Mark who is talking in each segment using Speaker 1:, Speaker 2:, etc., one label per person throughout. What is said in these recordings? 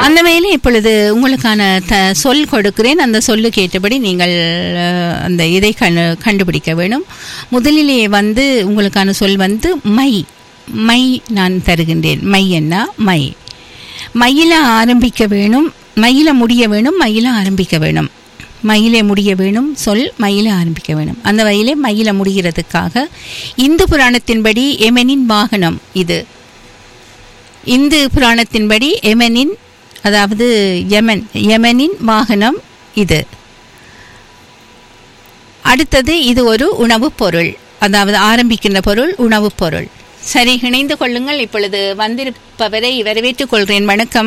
Speaker 1: அந்த வேலை இப்பொழுது உங்களுக்கான த சொல் கொடுக்கிறேன் அந்த சொல்லுக்கு ஏற்றபடி நீங்கள் அஹ், அந்த இதை கண்டு கண்டுபிடிக்க வேணும் முதலிலே வந்து உங்களுக்கான சொல் வந்து மை மை நான் தருகின்றேன் மை என்ன மை மயில ஆரம்பிக்க வேணும் மயில முடிய வேணும் மயில ஆரம்பிக்க வேணும் மயிலே முடிய வேணும் சொல் மயில ஆரம்பிக்க வேணும் அந்த வயலே மயில முடிகிறதுக்காக இந்து புராணத்தின்படி எமனின் வாகனம் இது இந்து புராணத்தின்படி எமனின் அதாவது யமன் யமனின் வாகனம் இது அடுத்தது இது ஒரு உணவுப் பொருள் அதாவது ஆரம்பிக்கின்ற பொருள் உணவுப் பொருள் சரி இணைந்து கொள்ளுங்கள் இப்பொழுது வந்திருப்பவரை வரவேற்றுக் கொள்கிறேன் வணக்கம்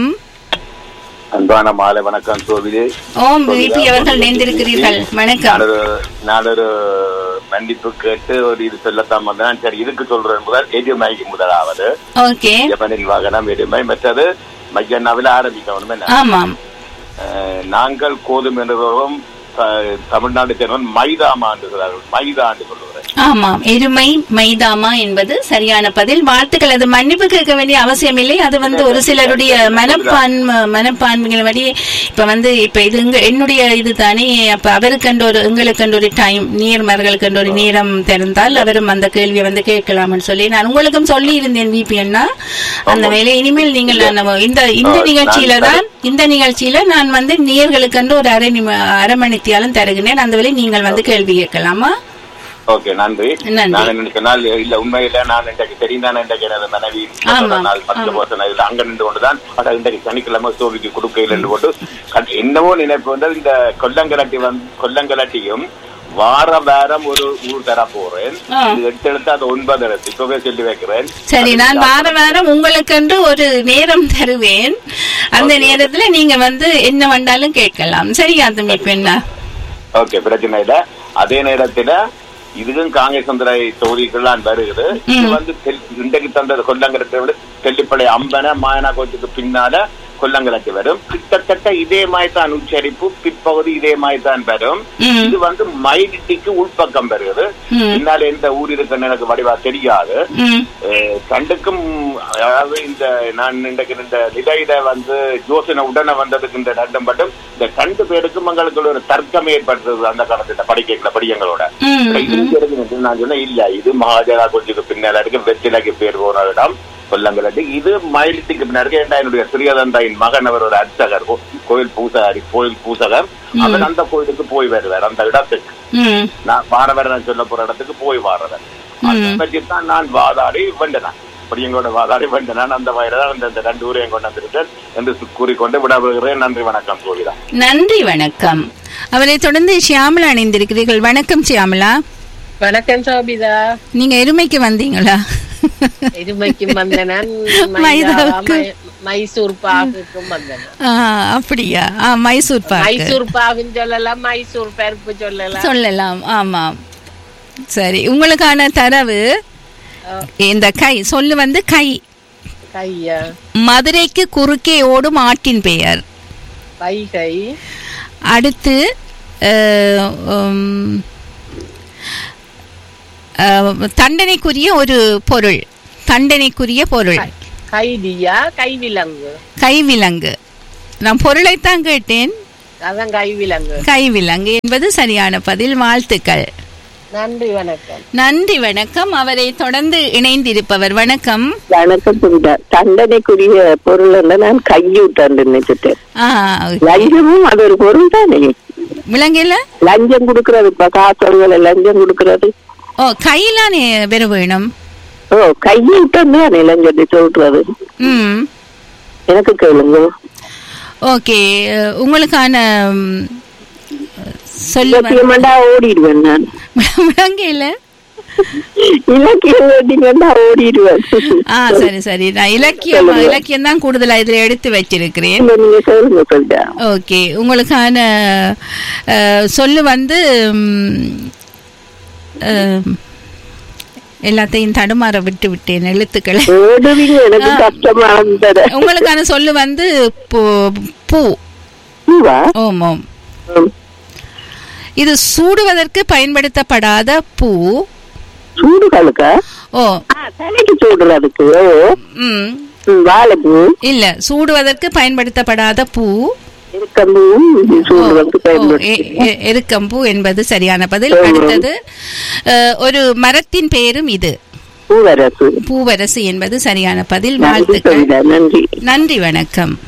Speaker 2: அன்பான மாலை வணக்கம் சோவிலே
Speaker 1: ஓம் விபி அவர்கள் இணைந்திருக்கிறீர்கள் வணக்கம்
Speaker 2: நான் ஒரு நான் ஒரு மன்னிப்பு கேட்டு ஒரு இது சொல்லத்தான் வந்தேன் சரி இதுக்கு சொல்றேன் முதல் எரிமலைக்கு முதலாவது
Speaker 1: ஓகே
Speaker 2: ஜப்பனின் வாகனம் எரிமை மற்றது மையன்னாவில் ஆரம்பிக்கணும் என்ன
Speaker 1: ஆமாம்
Speaker 2: அஹ், நாங்கள் கோதுமை என்றும் தமிழ்நாடு சேர்ந்தவன் மைதா ஆண்டுகிறார்கள் மைதா ஆண்டு சொல்லுகிறேன்
Speaker 1: ஆமாம் எருமை மைதாமா என்பது சரியான பதில் வாழ்த்துக்கள் அது மன்னிப்பு கேட்க வேண்டிய அவசியம் இல்லை அது வந்து ஒரு சிலருடைய மனப்பான்மை மனப்பான்மைகள் வழி இப்ப வந்து இப்ப இது இங்க என்னுடைய இது தானே அப்ப அவருக்கென்று ஒரு எங்களுக்கென்று ஒரு டைம் நீர்மர்களுக்கென்று ஒரு நேரம் திறந்தால் அவரும் அந்த கேள்வியை வந்து கேட்கலாம்னு சொல்லி நான் உங்களுக்கும் சொல்லி இருந்தேன் விபி அண்ணா அந்த வேலை இனிமேல் நீங்கள் நான் இந்த இந்த நிகழ்ச்சியில தான் இந்த நிகழ்ச்சியில நான் வந்து நேர்களுக்கென்று ஒரு அரை நிம அரை மணித்தியாலும் தருகிறேன் அந்த வேலை நீங்கள் வந்து கேள்வி கேட்கலாமா
Speaker 2: ஓகே நன்றி
Speaker 1: நன்றி.
Speaker 2: நான் என்ன சொன்னால் இல்ல உண்மையில நான் இன்றைக்கு தெரிந்தானே இன்றைக்கு எனது மனைவி
Speaker 1: ஆமா.
Speaker 2: நாள் பத்து வருஷம் இதுல அங்க நின்று கொண்டுதான் அட இன்றைக்கு சனிக்கிழமை சோவிக்கு கொடுக்கையில் என்று கொண்டு கட்- என்னவோ நினைப்பு வந்து இந்த கொல்லங்கலட்டி வந்து கொல்லங்கலட்டியும் வார வாரம் ஒரு ஊர் தர போறேன்
Speaker 1: ஆ.
Speaker 2: இது எட்டு எடுத்து அது ஒன்பது எடுத்து இப்பவே சொல்லி வைக்கிறேன்
Speaker 1: சரி நான் வார வாரம் உங்களுக்கென்று ஒரு நேரம் தருவேன் அந்த நேரத்துல நீங்க வந்து என்ன வேண்டாலும் கேட்கலாம் சரியா தம்பி பெண்ணா
Speaker 2: ஓகே பிரச்சனை இல்ல அதே நேரத்துல இதுக்கும் காங்கிரஸ் சந்திரை தொகுதிகள்லாம் வருகிறது இது வந்து தெல்- இன்றைக்கு தந்தது கொல்லங்கலத்தை விட தெல்லிப்பளை அம்பன மாயனா கோச்சுக்கு பின்னால கொல்லங்கலத்து வரும் கிட்டத்தட்ட இதே மாதிரி தான் உச்சரிப்பு பிற்பகுதி இதே மாதிரி தான் வரும்
Speaker 1: ம்.
Speaker 2: இது வந்து மைடிட்டிக்கு உள்பக்கம் வருகிறது
Speaker 1: ம்.
Speaker 2: பின்னால எந்த ஊர் இருக்குன்னு எனக்கு வடிவா தெரியாது
Speaker 1: ம்
Speaker 2: அஹ் கண்டுக்கும் அதாவது இந்த நான் இன்றைக்கு இந்த நிலையில வந்து ஜோசன உடனே வந்ததுக்கு இந்த ரெண்டும் மட்டும் இந்த கண்டு பேருக்கும் எங்களுக்கு ஒரு தர்க்கம் ஏற்படுறது அந்த காலத்துல படிக்கல படியங்களோட
Speaker 1: ம்,
Speaker 2: இது தெரிஞ்சு நான் சொன்னேன் இல்ல இது மகாஜனா கொஞ்சத்துக்கு பின்னால இருக்கு வெற்றிலைக்கு பேர் போன இடம் கொல்லங்கலட்டு இது மயிலத்துக்கு பின்னாடி இருக்கு. ஏன்டா என்னுடைய சிறியதந்தாயின் மகன் அவர் ஒரு அர்ச்சகர் கோ- கோயில் பூசகாரி கோயில் பூசகர் அவர் அந்த கோயிலுக்கு போய் வருவார் அந்த இடத்துக்கு
Speaker 1: ம்
Speaker 2: நான் வாரவர் நான் சொல்ல போற இடத்துக்கு போய் வாரவர் அதை பற்றி தான் நான் வாதாடி வெண்டனான் படியங்களோட வாதாடி வெண்டனான் அந்த வயதான் அந்த அந்த ரெண்டு ஊரையும் கொண்டு வந்திருக்கேன் என்று சு- கூறிக்கொண்டு விடப்படுகிறேன் நன்றி வணக்கம் கோவிதா
Speaker 1: நன்றி வணக்கம் அவரை தொடர்ந்து ஷியாமலா அணிந்திருக்கிறீர்கள் வணக்கம் ஷியாமலா
Speaker 3: வணக்கம் சோபிதா
Speaker 1: நீங்க எருமைக்கு வந்தீங்களா
Speaker 3: எருமைக்கும் வந்தனன்
Speaker 1: மைதாவுக்கு.
Speaker 3: மைசூர் பாகுக்கும் வந்தனன்
Speaker 1: ஆ, அப்படியா ஆ, மைசூர் பாக்கு
Speaker 3: மைசூர் பாகுன்னு சொல்லலாம் மைசூர் பருப்பு சொல்லலாம்
Speaker 1: சொல்லலாம் ஆமாம் சரி உங்களுக்கான தரவு இந்த கை சொல்லு வந்து கை
Speaker 3: கையா
Speaker 1: மதுரைக்கு குறுக்கே ஓடும் ஆட்டின் பெயர்
Speaker 3: வைகை
Speaker 1: அடுத்து அஹ், உம், அஹ், தண்டனைக்குரிய ஒரு பொருள் தண்டனைக்குரிய பொருள்
Speaker 3: கைதியா கைவிலங்கு
Speaker 1: கைவிலங்கு நான் பொருளைத்தான் கேட்டேன்
Speaker 3: அதான் கைவிலங்கு
Speaker 1: கைவிலங்கு என்பது சரியான பதில் வாழ்த்துக்கள்
Speaker 3: நன்றி வணக்கம்
Speaker 1: நன்றி வணக்கம் அவரை தொடர்ந்து இணைந்திருப்பவர் வணக்கம்
Speaker 4: வணக்கம் சுமிதா தண்டனைக்குரிய பொருள் நான் கையூட்டாண்டு நினைச்சிட்டேன்
Speaker 1: ஆ,
Speaker 4: லஞ்சமும் அது ஒரு பொருள் தானே
Speaker 1: விலங்குல
Speaker 4: லஞ்சம் கொடுக்கறது இப்ப காசோடுகளை லஞ்சம் கொடுக்கறது
Speaker 1: ஓ கையிலானே பெற வேணும்
Speaker 4: ஓ கையூட்டம் தானே லஞ்சத்தை சொல்றது
Speaker 1: ம்
Speaker 4: எனக்கு கேளுங்க
Speaker 1: ஓகே அஹ், உங்களுக்கான ம், சொல்லு
Speaker 4: இலக்கியமாண்டா ஓடிடுவேன் நான்
Speaker 1: விலங்கையில
Speaker 4: இலக்கியம் கேட்டீங்கன்னா ஓடிடுவேன்
Speaker 1: ஆ சரி சரி நான் இலக்கியம் இலக்கியம் தான் கூடுதலா இதுல எடுத்து வச்சிருக்கிறேன்
Speaker 4: இல்ல, நீங்க சொல்லுங்க சொல்லிட்டா
Speaker 1: ஓகே உங்களுக்கான அஹ், சொல்லு வந்து ம், அஹ், எல்லாத்தையும் தடுமாற விட்டு விட்டேன் எழுத்துக்களை
Speaker 4: ஓடுவீங்க எனக்கு கஷ்டமா இருந்தது
Speaker 1: உங்களுக்கான சொல்லு வந்து பூ- பூ
Speaker 4: பூவா
Speaker 1: ஓம் ஓம்
Speaker 4: ம்.
Speaker 1: இது சூடுவதற்கு பயன்படுத்தப்படாத பூ
Speaker 4: சூடுகளுக்கா
Speaker 1: ஓ
Speaker 4: ஆ, தலைக்கு சூடுல அதுக்கு ஓ
Speaker 1: ம்
Speaker 4: ம், வாழைப்பூ
Speaker 1: இல்ல சூடுவதற்கு பயன்படுத்தப்படாத பூ
Speaker 4: இருக்கம்பூவும் சூடுவதற்கு
Speaker 1: ஓ,
Speaker 4: பயன்படுத்தி
Speaker 1: எ- எ- எருக்கம்பூ என்பது சரியான பதில்
Speaker 4: ஆமா.
Speaker 1: அடுத்தது அஹ், ஒரு மரத்தின் பெயரும் இது
Speaker 4: பூவரசு
Speaker 1: பூவரசு என்பது சரியான பதில்
Speaker 4: நன்றி
Speaker 1: வாழ்த்துக்கள்
Speaker 4: கவிதா நன்றி
Speaker 1: நன்றி வணக்கம்